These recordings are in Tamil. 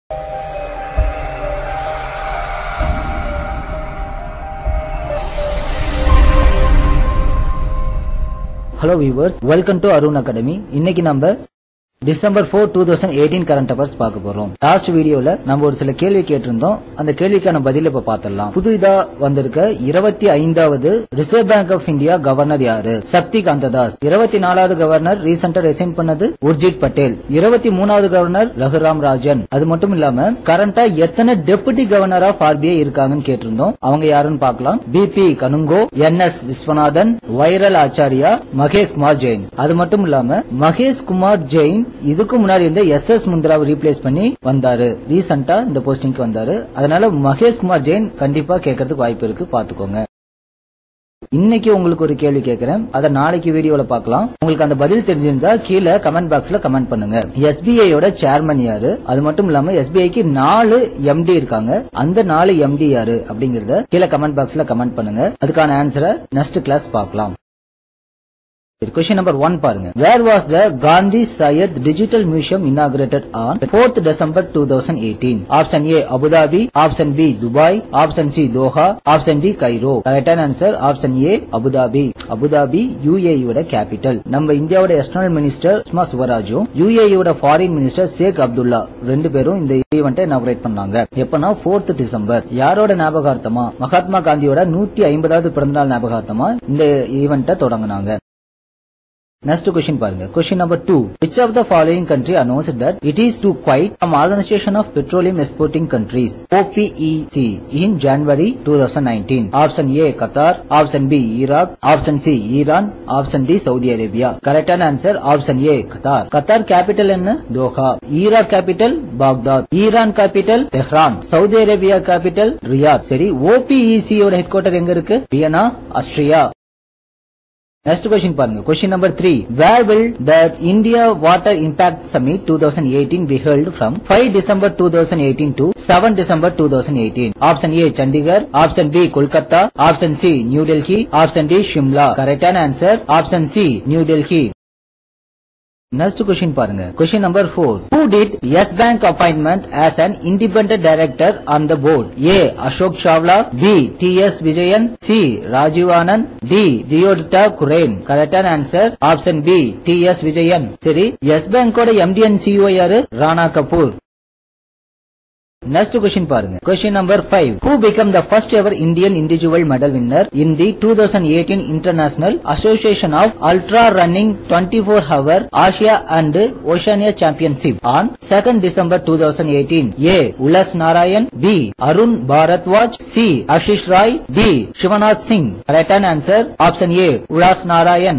Hello viewers welcome to Arun academy இன்னைக்கு நம்ம December four two thousand eighteen current affairs பார்க்க போறோம் லாஸ்ட் வீடியோல நம்ம ஒரு சில கேள்வி கேட்டிருந்தோம் அந்த கேள்விக்கான பதில இப்ப பாத்திரலாம் புதுதா வந்திருக்க இருபத்தி ஐந்தாவது Reserve Bank of India governor யாரு சக்தி காந்ததாஸ் இருபத்தி நாலாவது கவர்னர் ரீசெண்டா ரிசைன் பண்ணது உர்ஜித் பட்டேல் இருபத்தி மூணாவது கவர்னர் ரகுராம் ராஜன் அது மட்டும் இல்லாம கரண்டா எத்தனை டெபுட்டி கவர்னர் ஆஃப் ஆர்பிஐ இருக்காங்கன்னு கேட்டிருந்தோம் அவங்க யாருன்னு பார்க்கலாம் BP Kanungo N S Viswanathan Viral Acharya Mahesh Kumar Jain அது மட்டும் இல்லாம மகேஷ் குமார் ஜெயின் இதுக்கு முன்னாடி இருந்த எஸ் எஸ் முந்திராவை ரீப்ளேஸ் பண்ணி வந்தாரு ரீசெண்டா இந்த போஸ்டிங்க்கு வந்தாரு அதனால மகேஷ் குமார் ஜெயின் கண்டிப்பா கேட்கறதுக்கு வாய்ப்பு இருக்கு பாத்துக்கோங்க இன்னைக்கு உங்களுக்கு ஒரு கேள்வி கேட்கிறேன் அதை நாளைக்கு வீடியோல பார்க்கலாம் உங்களுக்கு அந்த பதில் தெரிஞ்சிருந்தா கீழே கமெண்ட் பாக்ஸ்ல கமெண்ட் பண்ணுங்க SBI யோட சேர்மன் யாரு அது மட்டும் இல்லாம எஸ்பிஐக்கு நாலு எம்டி இருக்காங்க அந்த நாலு எம்டி யாரு அப்படிங்கறத கீழே கமெண்ட் பாக்ஸ்ல கமெண்ட் பண்ணுங்க அதுக்கான ஆன்சரை நெக்ஸ்ட் கிளாஸ் பார்க்கலாம் Question number one பாருங்க Where was the Gandhi Sayed Digital Museum inaugurated on 4th December 2018? Option A Abu Dhabi, Option B Dubai, Option C Doha, Option D Cairo. Correct answer Option A Abu Dhabi. Abu Dhabi UAE யோட கேபிட்டல் நம்ம இந்தியாவோட எக்ஸ்டர்னல் மினிஸ்டர் சுஷ்மா சுவராஜும் UAE யோட ஃபாரின் மினிஸ்டர் ஷேக் அப்துல்லா ரெண்டு பேரும் இந்த ஈவெண்ட்டை இனாகுரேட் பண்ணாங்க எப்பனா 4th டிசம்பர் யாரோட ஞாபகார்த்தமா மகாத்மா காந்தியோட நூத்தி ஐம்பதாவது பிறந்தநாள் ஞாபகார்த்தமா இந்த ஈவெண்ட்டை தொடங்கினாங்க Next question பாருங்க question number 2 which of the following country announced that it is to quit from organization of petroleum exporting countries OPEC in January 2019 option A Qatar option B Iraq option C Iran option D Saudi Arabia correct answer option A Qatar Qatar capital என்ன Doha Iraq capital Baghdad Iran capital Tehran Saudi Arabia capital Riyadh சரி OPEC யோட headquarter எங்க இருக்கு வியனா ஆஸ்திரியா Next question பாருங்க question number 3 where will the India Water Impact Summit 2018 be held from 5 December 2018 to 7 December 2018 option A Chandigarh option B Kolkata option C New Delhi option D Shimla correct answer option C New Delhi Next question பாருங்க question number 4 who did yes bank appointment as an independent director on the board A Ashok Chawla B T.S. Vijayan C Rajiv Anand D Deodata Kuren correct answer option B T.S. Vijayan சரி yes bank ஓட MD and CEO யாரு ராணா கபூர் Next question பாருங்க question number 5 who became the first ever Indian individual medal winner in the 2018 International Association of Ultra Running 24 Hour Asia and Oceania Championship on 2nd December 2018 A Ulas Narayan B Arun Bharatwaj C Ashish Rai D Shivanath Singh correct answer option A Ulas Narayan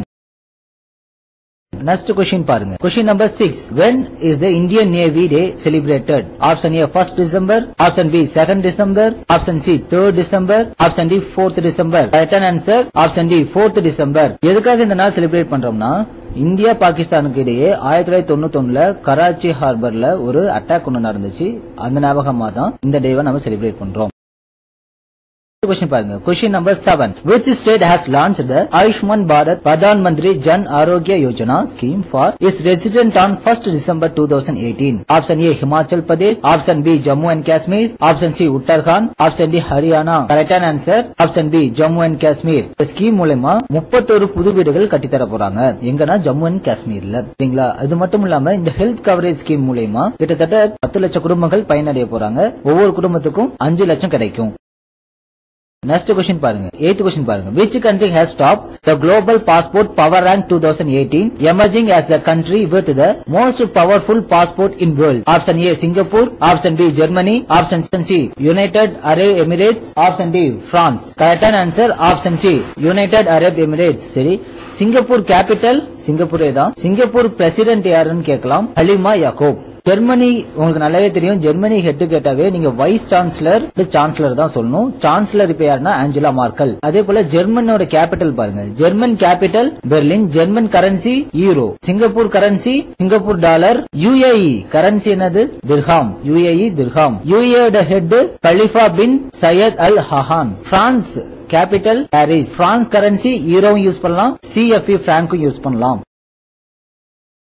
Next question பாருங்க question number 6 when is the Indian Navy Day celebrated option A 1st December option B 2nd December option C 3rd December option D 4th December correct answer option D 4th December எதுக்காக இந்த நாள் செலிப்ரேட் பண்றோம்னா இந்தியா பாகிஸ்தானுக்கு இடையே ஆயிரத்தி தொள்ளாயிரத்தி தொண்ணூத்தி ஒண்ணுல கராச்சி ஹார்பர்ல ஒரு அட்டாக் ஒண்ணு நடந்துச்சு அந்த ஞாபகமா தான் இந்த டேவை நம்ம செலிப்ரேட் பண்றோம் question பாருங்க question number 7 which state has launched the Ayushman Bharat Pradhan Mantri Jan Arogya Yojana scheme for its resident on 1st December 2018 option A Himachal Pradesh option B Jammu and Kashmir option C Uttarakhand option D Haryana correct answer option B Jammu and Kashmir இந்த ஸ்கீம் மூலமா 31 புது வீடுகள் கட்டி தர போறாங்க எங்கன்னா ஜம்மு அண்ட் காஷ்மீர்ல சரிங்களா அது மட்டும் இல்லாம இந்த ஹெல்த் கவரேஜ் ஸ்கீம் மூலமா கிட்டத்தட்ட பத்து லட்சம் குடும்பங்கள் பயனடைய போறாங்க ஒவ்வொரு குடும்பத்துக்கும் அஞ்சு லட்சம் கிடைக்கும் Next question பாருங்க eighth question பாருங்க which country has topped the global passport power rank 2018 emerging as the country with the most powerful passport in world option A Singapore option B Germany option C United Arab Emirates option D France correct answer option C United Arab Emirates சரி சிங்கப்பூர் கேபிட்டல் சிங்கப்பூரே தான் சிங்கப்பூர் பிரசிடென்ட் யாருன்னு கேட்கலாம் ஹலிமா யாக்கோப் ஜெர்மனி உங்களுக்கு நல்லாவே தெரியும் ஜெர்மனி ஹெட் கேட்டாவே நீங்க வைஸ் சான்சலர் சான்சலர் தான் சொல்லணும் சான்சலர் இப்ப யாருன்னா ஆஞ்சலா மார்க்கல் அதே போல ஜெர்மனோட கேபிட்டல் பாருங்க German capital Berlin German currency euro Singapore currency Singapore dollar UAE currency என்னது திர்ஹாம் யுஏஇ திர்ஹாம் யுஏட head Khalifa bin Zayed Al Nahyan France capital Paris France currency யூரோவும் யூஸ் பண்ணலாம் சிஎஃப்இ பிராங்கும் யூஸ் பண்ணலாம்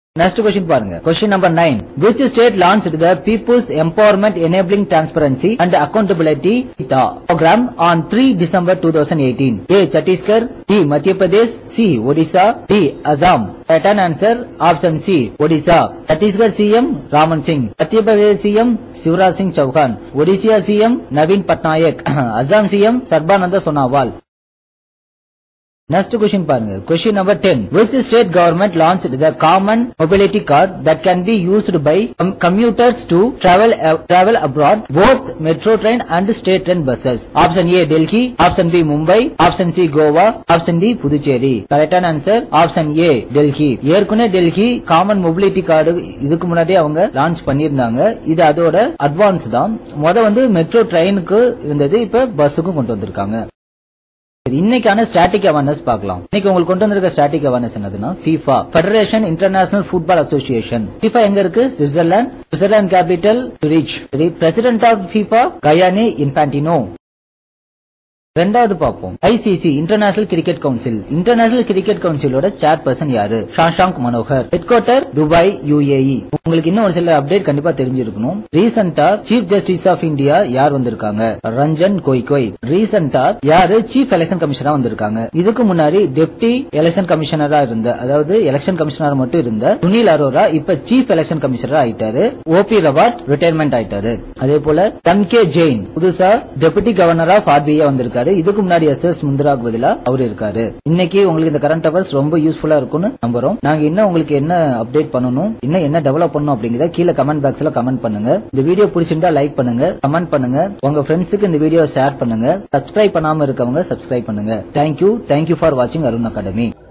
நெக்ஸ்ட் கொஸ்டின் பாருங்க question number nine which state launch the people's empowerment enabling transparency and accountability programme on three December two thousand eighteen A Chhattisgarh D Madhya Pradesh C Odisha D Assam return answer option C Odisha Chhattisgarh CM Raman Singh Madhya Pradesh CM Shivraj Singh Chouhan Odisha CM Naveen Patnaik Assam CM Sarbananda Sonowal Next question பாருங்க question number 10 which state government launched the common mobility card that can be used by com- commuters to travel uh, travel abroad both metro train and state train buses option A Delhi option B Mumbai option C Goa option D Puducherry கரெக்டான ஆன்சர் ஆப்ஷன் ஏ டெல்லி ஏற்கனவே டெல்லி காமன் மொபிலிட்டி கார்டு இதுக்கு முன்னாடி அவங்க லான்ச் பண்ணியிருந்தாங்க இது அதோட அட்வான்ஸ் தான் முத வந்து மெட்ரோ ட்ரெயினுக்கு இருந்தது இப்ப பஸ்ஸுக்கும் கொண்டு வந்திருக்காங்க சரி, இன்னைக்கான ஸ்டாட்டிக் அவேர்னஸ் பார்க்கலாம் இன்னைக்கு உங்களுக்கு கொண்டு வந்திருக்க ஸ்டாட்டிக் அவேர்னஸ் என்னதுன்னா FIFA federation international football association FIFA எங்க இருக்கு சுவிட்சர்லாந்து சுவிட்சர்லாந்து கேபிட்டல் சுரிச் சரி president of FIFA Gianni Infantino ரெண்டாவது பார்ப்போம் ICC international cricket council international cricket கவுன்சிலோட சேர்பர்சன் யாரு Shashank Manohar headquarter Dubai UAE உங்களுக்கு இன்னும் ஒரு சில அப்டேட் கண்டிப்பா தெரிஞ்சிருக்கணும் ரீசெண்டா சீஃப் ஜஸ்டிஸ் ஆஃப் இந்தியா யார் வந்திருக்காங்க ரஞ்சன் கோய்கோய் ரீசெண்டா யாரு சீஃப் எலெக்ஷன் கமிஷனரா வந்திருக்காங்க இதுக்கு முன்னாடி டெப்டி எலெக்ஷன் கமிஷனரா இருந்த அதாவது எலெக்ஷன் கமிஷனர் மட்டும் இருந்த சுனில் அரோரா இப்ப சீஃப் எலெக்ஷன் கமிஷனரா ஆயிட்டாரு ஓபி ரவாட் ரிட்டையர்மெண்ட் ஆயிட்டாரு அதே போல தன்கே ஜெயின் புதுசா டெபுட்டி கவர்னர் ஆஃப் ஆர்பிஐ வந்திருக்காரு இதுக்கு முன்னாடி எஸ் எஸ் முந்திராக்கு பதிலா அவர் இருக்காரு இன்னைக்கு உங்களுக்கு இந்த கரண்ட் அவர்ஸ் ரொம்ப யூஸ்ஃபுல்லா இருக்கும்னு நம்புறோம் நாங்க இன்னும் உங்களுக்கு என்ன அப்டேட் பண்ணணும் இன்னும் என்ன டெவலப் பண்ணணும் அப்படிங்கறத கீழே கமெண்ட் பாக்ஸ்ல கமெண்ட் பண்ணுங்க இந்த வீடியோ பிடிச்சிருந்தா லைக் பண்ணுங்க கமெண்ட் பண்ணுங்க உங்க ஃப்ரெண்ட்ஸுக்கு இந்த வீடியோ ஷேர் பண்ணுங்க சப்ஸ்கிரைப் பண்ணாம இருக்கவங்க சப்ஸ்கிரைப் பண்ணுங்க தேங்க்யூ தேங்க்யூ ஃபார் வாட்சிங் அருண் அகாடமி